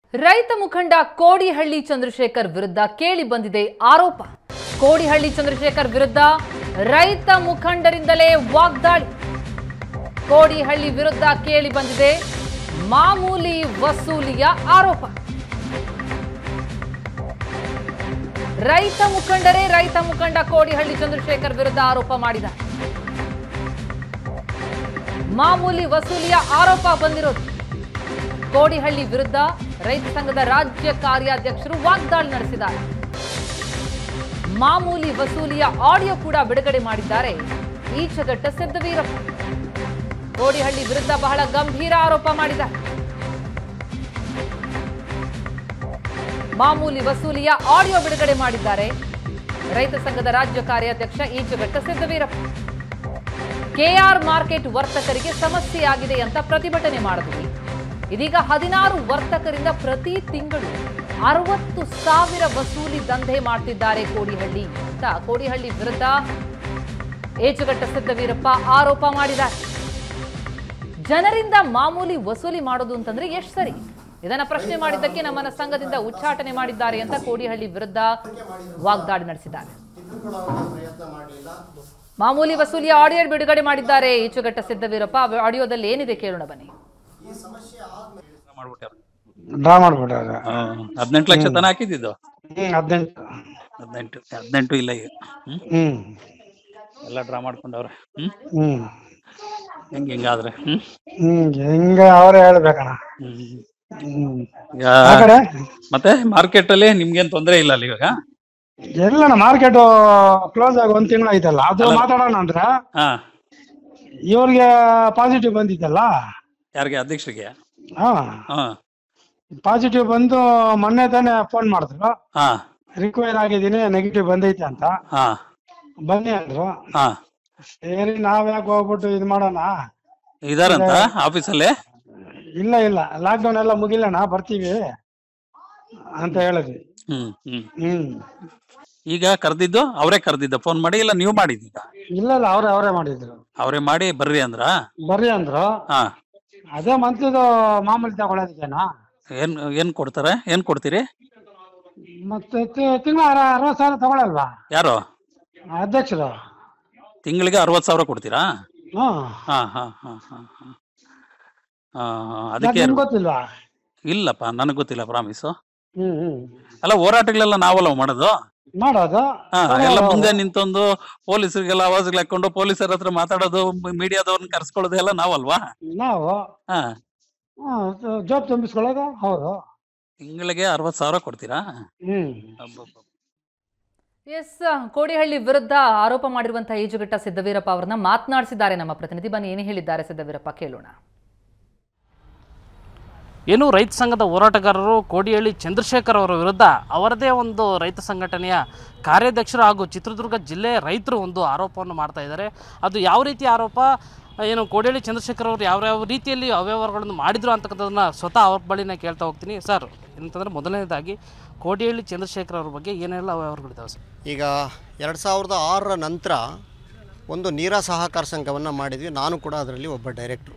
ರೈತ ಮುಖಂಡ ಕೋಡಿಹಳ್ಳಿ ಚಂದ್ರಶೇಖರ್ ವಿರುದ್ಧ ಕೇಳಿ ಬಂದಿದೆ ಆರೋಪ ಕೋಡಿಹಳ್ಳಿ ಚಂದ್ರಶೇಖರ್ ವಿರುದ್ಧ ರೈತ ಮುಖಂಡರಿಂದಲೇ ವಾಗ್ದಾಳಿ ಕೋಡಿಹಳ್ಳಿ ವಿರುದ್ಧ ಕೇಳಿ ಬಂದಿದೆ ಮಾಮೂಲಿ ವಸೂಲಿಯ ಆರೋಪ ರೈತ ಮುಖಂಡರೇ ರೈತ ಮುಖಂಡ ಕೋಡಿಹಳ್ಳಿ ಚಂದ್ರಶೇಖರ್ ವಿರುದ್ಧ ಆರೋಪ ಮಾಡಿದ್ದಾರೆ ಮಾಮೂಲಿ ವಸೂಲಿಯ ಆರೋಪ ಬಂದಿರೋದು ಕೋಡಿಹಳ್ಳಿ ವಿರುದ್ಧ ರೈತ ಸಂಘದ ರಾಜ್ಯ ಕಾರ್ಯಾಧ್ಯಕ್ಷರು ವಾಗ್ದಾಳಿ ನಡೆಸಿದ್ದಾರೆ ಮಾಮೂಲಿ ವಸೂಲಿಯ ಆಡಿಯೋ ಕೂಡ ಬಿಡುಗಡೆ ಮಾಡಿದ್ದಾರೆ ಈಚಗಟ್ಟ ಸಿದ್ದವೀರಪ್ಪ ಕೋಡಿಹಳ್ಳಿ ವಿರುದ್ಧ ಬಹಳ ಗಂಭೀರ ಆರೋಪ ಮಾಡಿದ್ದಾರೆ ಮಾಮೂಲಿ ವಸೂಲಿಯ ಆಡಿಯೋ ಬಿಡುಗಡೆ ಮಾಡಿದ್ದಾರೆ ರೈತ ಸಂಘದ ರಾಜ್ಯ ಕಾರ್ಯಾಧ್ಯಕ್ಷ ಈಚಗಟ್ಟ ಸಿದ್ದವೀರಪ್ಪ ಕೆಆರ್ ಮಾರ್ಕೆಟ್ ವರ್ತಕರಿಗೆ ಸಮಸ್ಯೆಯಾಗಿದೆ ಅಂತ ಪ್ರತಿಭಟನೆ ಮಾಡಿದ್ವಿ ಇದೀಗ ಹದಿನಾರು ವರ್ತಕರಿಂದ ಪ್ರತಿ ತಿಂಗಳು ಅರವತ್ತು ಸಾವಿರ ವಸೂಲಿ ದಂಧೆ ಮಾಡ್ತಿದ್ದಾರೆ ಕೋಡಿಹಳ್ಳಿ ಅಂತ ಕೋಡಿಹಳ್ಳಿ ವಿರುದ್ಧ ಏಚುಗಟ್ಟ ಸಿದ್ದವೀರಪ್ಪ ಆರೋಪ ಮಾಡಿದ್ದಾರೆ ಜನರಿಂದ ಮಾಮೂಲಿ ವಸೂಲಿ ಮಾಡೋದು ಅಂತಂದ್ರೆ ಎಷ್ಟು ಸರಿ ಇದನ್ನ ಪ್ರಶ್ನೆ ಮಾಡಿದ್ದಕ್ಕೆ ನಮ್ಮನ್ನ ಸಂಘದಿಂದ ಉಚ್ಚಾಟನೆ ಮಾಡಿದ್ದಾರೆ ಅಂತ ಕೋಡಿಹಳ್ಳಿ ವಿರುದ್ಧ ವಾಗ್ದಾಳಿ ನಡೆಸಿದ್ದಾರೆ ಮಾಮೂಲಿ ವಸೂಲಿಯ ಆಡಿಯೋ ಬಿಡುಗಡೆ ಮಾಡಿದ್ದಾರೆ ಈಚುಗಟ್ಟ ಸಿದ್ದವೀರಪ್ಪ ಆ ಆಡಿಯೋದಲ್ಲಿ ಏನಿದೆ ಕೇಳೋಣ ಬನ್ನಿ ಮಾಡ್ಬಿಟ್ಟಾರ ಡ್ರಾ ಮಾಡ್ಬಿಟ್ಟಾರೆ ಹದಿನೆಂಟು ಲಕ್ಷ ತನ ಹಾಕಿದ್ದು ಹ್ಮ್ ಹದಿನೆಂಟು ಹದಿನೆಂಟು ಹದಿನೆಂಟು ಇಲ್ಲ ಈಗ ಹ್ಮ್ ಹ್ಮ್ ಎಲ್ಲ ಡ್ರಾ ಮಾಡ್ಕೊಂಡವ್ರೆ ಹ್ಮ್ ಹ್ಮ್ ಹೆಂಗ್ ಹಿಂಗಾದ್ರೆ ಹ್ಮ್ ಹ್ಮ್ ಹಿಂಗ ಅವರೇ ಹೇಳ್ಬೇಕಣ್ಣ ಹ್ಮ್ ಹ್ಮ್ ಈಗ ಆ ಕಡೆ ಮತ್ತೆ ಮಾರ್ಕೆಟ್ ಅಲ್ಲಿ ನಿಮ್ಗೇನ್ ತೊಂದ್ರೆ ಇಲ್ಲ ಅಲ್ಲಿ ಇವಾಗ ಎಲ್ಲಣ್ಣ ಮಾರ್ಕೆಟ್ ಕ್ಲೋಸ್ ಆಗಿ ಒಂದ್ ತಿಂಗಳು ಐತಲ್ಲ ಅದು ಮಾತಾಡೋಣ ಅಂದ್ರೆ ಹಾ ಇವ್ರಿಗೆ ಪಾಸಿಟಿವ್ ಬಂದಿತ್ತಲ್ಲ ಯಾರಿಗೆ ಅಧ್ಯಕ್ಷರಿಗೆ ಹಾ ಹಾ ಪಾಸಿಟಿವ್ ಬಂದು ಮೊನ್ನೆ ತಾನೇ ಫೋನ್ ಮಾಡಿದ್ರು ಹಾ ರಿಕ್ವೈರ್ ಆಗಿದ್ದೀನಿ ನೆಗೆಟಿವ್ ಬಂದೈತೆ ಅಂತ ಹಾ ಬನ್ನಿ ಅಂದ್ರು ಹಾ ಸರಿ ನಾವ್ ಯಾಕೆ ಹೋಗ್ಬಿಟ್ಟು ಇದು ಮಾಡೋಣ ಇದಾರಂತ ಆಫೀಸಲ್ಲಿ ಇಲ್ಲ ಇಲ್ಲ ಲಾಕ್ಡೌನ್ ಎಲ್ಲ ಮುಗಿಲಣ್ಣ ಬರ್ತೀವಿ ಅಂತ ಹೇಳಿದ್ವಿ ಹ್ಮ್ ಹ್ಮ್ ಹ್ಮ್ ಈಗ ಕರ್ದಿದ್ದು ಅವರೇ ಕರ್ದಿದ್ದ ಫೋನ್ ಮಾಡಿ ಇಲ್ಲ ನೀವು ಮಾಡಿದ್ದೀಗ ಇಲ್ಲ ಇಲ್ಲ ಅವ್ರೇ ಅವರೇ ಮಾಡಿದ್ರು ಅವರೇ ಮಾಡಿ ಬರ್ರಿ ಅಂದ್ರ ಬರ್ರಿ ಅಂದ್ರು ಹಾ ಅದೇ ಮಂತ್ಲಿದು ಮಾಮೂಲಿ ತಗೊಳೋದಕ್ಕೇನಾ ಏನ್ ಏನ್ ಕೊಡ್ತಾರೆ ಏನ್ ಕೊಡ್ತೀರಿ ಮತ್ತೆ ತಿಂಗಳ ಅರವತ್ತು ಸಾವಿರ ತಗೊಳಲ್ವಾ ಯಾರು ಅಧ್ಯಕ್ಷರು ತಿಂಗಳಿಗೆ ಅರವತ್ ಸಾವಿರ ಕೊಡ್ತೀರಾ ಹ್ಮ್ ಹಾ ಹಾ ಹಾ ಹಾ ಹಾ ಹಾ, ಹಾ, ಯಾಕೆ ಅದಕ್ಕೆ ನಿಮ್ಗ್ ಗೊತ್ತಿಲ್ವಾ ಇಲ್ಲಪ್ಪ ನನಗ್ ಗೊತ್ತಿಲ್ಲ ಪ್ರಾಮಿಸು ಹ್ಮ್ ಹ್ಮ್ ಅಲ್ಲ ಹೋರಾಟಗಳೆಲ್ಲ ನಾವಲ್ಲ ಮಾಡೋದು ಮಾಡೋದು ಹಾ ಎಲ್ಲ ಮುಂದೆ ನಿಂತೊಂದು ಪೊಲೀಸರಿಗೆಲ್ಲ ಆವಾಜ್ಗಳು ಹಾಕೊಂಡು ಪೊಲೀಸರ ಹತ್ರ ಮಾತಾಡೋದು ಮೀಡಿಯಾದವ್ರನ್ನ ಕರ್ಸ್ಕೊಳ್ಳೋದು ಎಲ್ಲ ನಾವಲ್ವಾ ನಾವು ಹಾ ಜಾಬ್ ತುಂಬಿಸ್ಕೊಳ್ಳೋದು ಹೌದು ತಿಂಗಳಿಗೆ ಅರವತ್ ಸಾವಿರ ಕೊಡ್ತೀರಾ ಹ್ಮ್ ಅಬ್ಬಬ್ಬ. ಎಸ್ ಕೋಡಿಹಳ್ಳಿ ವಿರುದ್ಧ ಆರೋಪ ಮಾಡಿರುವಂತಹ ಈಜುಗಟ್ಟ ಸಿದ್ದವೀರಪ್ಪ ಅವರನ್ನ ಮಾತನಾಡಿಸಿದ್ದಾರೆ ನಮ್ಮ ಪ್ರತಿನಿಧಿ ಬನ್ನಿ ಏನು ಹೇಳಿದ್ದಾರೆ ಸಿದ್ದವೀರಪ್ಪ ಕೇಳೋಣ ಏನು ರೈತ ಸಂಘದ ಹೋರಾಟಗಾರರು ಕೋಡಿಹಳ್ಳಿ ಚಂದ್ರಶೇಖರ್ ಅವರ ವಿರುದ್ಧ ಅವರದೇ ಒಂದು ರೈತ ಸಂಘಟನೆಯ ಕಾರ್ಯಾಧ್ಯಕ್ಷರು ಹಾಗೂ ಚಿತ್ರದುರ್ಗ ಜಿಲ್ಲೆ ರೈತರು ಒಂದು ಆರೋಪವನ್ನು ಮಾಡ್ತಾ ಇದ್ದಾರೆ ಅದು ಯಾವ ರೀತಿ ಆರೋಪ ಏನು ಕೋಡಿಹಳ್ಳಿ ಚಂದ್ರಶೇಖರ್ ಅವರು ಯಾವ ಯಾವ ರೀತಿಯಲ್ಲಿ ಅವ್ಯವಹಾರಗಳನ್ನು ಮಾಡಿದ್ರು ಅಂತಕ್ಕಂಥದ್ದನ್ನ ಸ್ವತಃ ಅವ್ರ ಬಳಿನ ಕೇಳ್ತಾ ಹೋಗ್ತೀನಿ ಸರ್ ಎಂತಂದರೆ ಮೊದಲನೇದಾಗಿ ಕೋಡಿಹಳ್ಳಿ ಚಂದ್ರಶೇಖರ್ ಅವ್ರ ಬಗ್ಗೆ ಏನೆಲ್ಲ ಅವ್ಯವಹಾರಗಳಿದ್ದಾವೆ ಸರ್ ಈಗ ಎರಡು ಸಾವಿರದ ಆರರ ನಂತರ ಒಂದು ನೀರ ಸಹಕಾರ ಸಂಘವನ್ನು ಮಾಡಿದ್ವಿ ನಾನು ಕೂಡ ಅದರಲ್ಲಿ ಒಬ್ಬ ಡೈರೆಕ್ಟ್ರು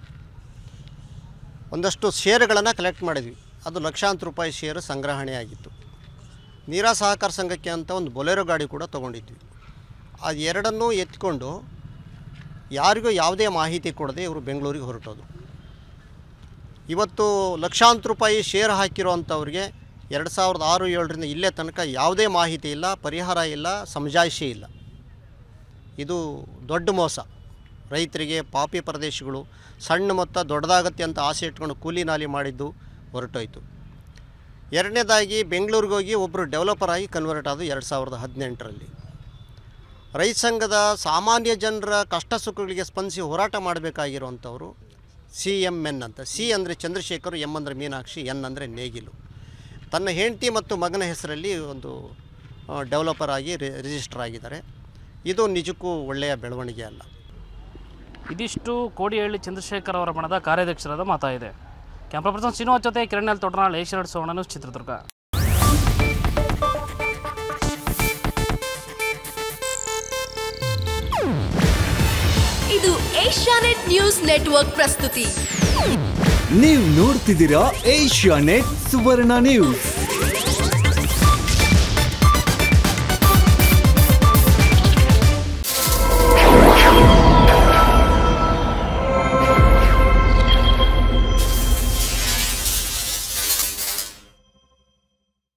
ಒಂದಷ್ಟು ಷೇರುಗಳನ್ನು ಕಲೆಕ್ಟ್ ಮಾಡಿದ್ವಿ ಅದು ಲಕ್ಷಾಂತರ ರೂಪಾಯಿ ಷೇರು ಸಂಗ್ರಹಣೆಯಾಗಿತ್ತು ನೀರ ಸಹಕಾರ ಸಂಘಕ್ಕೆ ಅಂತ ಒಂದು ಬೊಲೆರೋ ಗಾಡಿ ಕೂಡ ತೊಗೊಂಡಿದ್ವಿ ಅದು ಎರಡನ್ನೂ ಎತ್ಕೊಂಡು ಯಾರಿಗೂ ಯಾವುದೇ ಮಾಹಿತಿ ಕೊಡದೆ ಇವರು ಬೆಂಗಳೂರಿಗೆ ಹೊರಟೋದು ಇವತ್ತು ಲಕ್ಷಾಂತರ ರೂಪಾಯಿ ಶೇರ್ ಹಾಕಿರೋ ಅಂಥವ್ರಿಗೆ ಎರಡು ಸಾವಿರದ ಆರು ಏಳರಿಂದ ಇಲ್ಲೇ ತನಕ ಯಾವುದೇ ಮಾಹಿತಿ ಇಲ್ಲ ಪರಿಹಾರ ಇಲ್ಲ ಸಮಜಾಯಿಷಿ ಇಲ್ಲ ಇದು ದೊಡ್ಡ ಮೋಸ ರೈತರಿಗೆ ಪಾಪಿ ಪ್ರದೇಶಗಳು ಸಣ್ಣ ಮೊತ್ತ ದೊಡ್ಡದಾಗತ್ತೆ ಅಂತ ಆಸೆ ಇಟ್ಕೊಂಡು ಕೂಲಿ ನಾಲಿ ಮಾಡಿದ್ದು ಹೊರಟೋಯ್ತು ಎರಡನೇದಾಗಿ ಬೆಂಗಳೂರಿಗೆ ಹೋಗಿ ಒಬ್ಬರು ಡೆವಲಪರ್ ಆಗಿ ಕನ್ವರ್ಟ್ ಆದ ಎರಡು ಸಾವಿರದ ಹದಿನೆಂಟರಲ್ಲಿ ರೈತ ಸಂಘದ ಸಾಮಾನ್ಯ ಜನರ ಕಷ್ಟ ಸುಖಗಳಿಗೆ ಸ್ಪಂದಿಸಿ ಹೋರಾಟ ಮಾಡಬೇಕಾಗಿರುವಂಥವ್ರು ಸಿ ಎಮ್ ಎನ್ ಅಂತ ಸಿ ಅಂದರೆ ಚಂದ್ರಶೇಖರ್ ಎಮ್ ಅಂದರೆ ಮೀನಾಕ್ಷಿ ಎನ್ ಅಂದರೆ ನೇಗಿಲು ತನ್ನ ಹೆಂಡತಿ ಮತ್ತು ಮಗನ ಹೆಸರಲ್ಲಿ ಒಂದು ಡೆವಲಪರ್ ಆಗಿ ರಿ ರಿಜಿಸ್ಟರ್ ಆಗಿದ್ದಾರೆ ಇದು ನಿಜಕ್ಕೂ ಒಳ್ಳೆಯ ಬೆಳವಣಿಗೆ ಅಲ್ಲ ಇದಿಷ್ಟು ಕೋಡಿಹಳ್ಳಿ ಚಂದ್ರಶೇಖರ್ ಅವರ ಬಣದ ಕಾರ್ಯಾಧ್ಯಕ್ಷರಾದ ಮಾತಾಗಿದೆ ಕ್ಯಾಮ್ರಾ ಪರ್ಸನ್ ಶ್ರೀನಿವಾಸ್ ಜೊತೆ ಕಿರಣ್ ತೊಡನಾಳ್ ಏಷ್ಯಾಡ್ ಸೋಣ ನ್ಯೂಸ್ ಚಿತ್ರದುರ್ಗ ಇದು ಏಷ್ಯಾನೆಟ್ ನ್ಯೂಸ್ ನೆಟ್ವರ್ಕ್ ಪ್ರಸ್ತುತಿ ನೀವು ನೋಡ್ತಿದ್ದೀರಾ ಏಷ್ಯಾ ನೆಟ್ ಸುವರ್ಣ ನ್ಯೂಸ್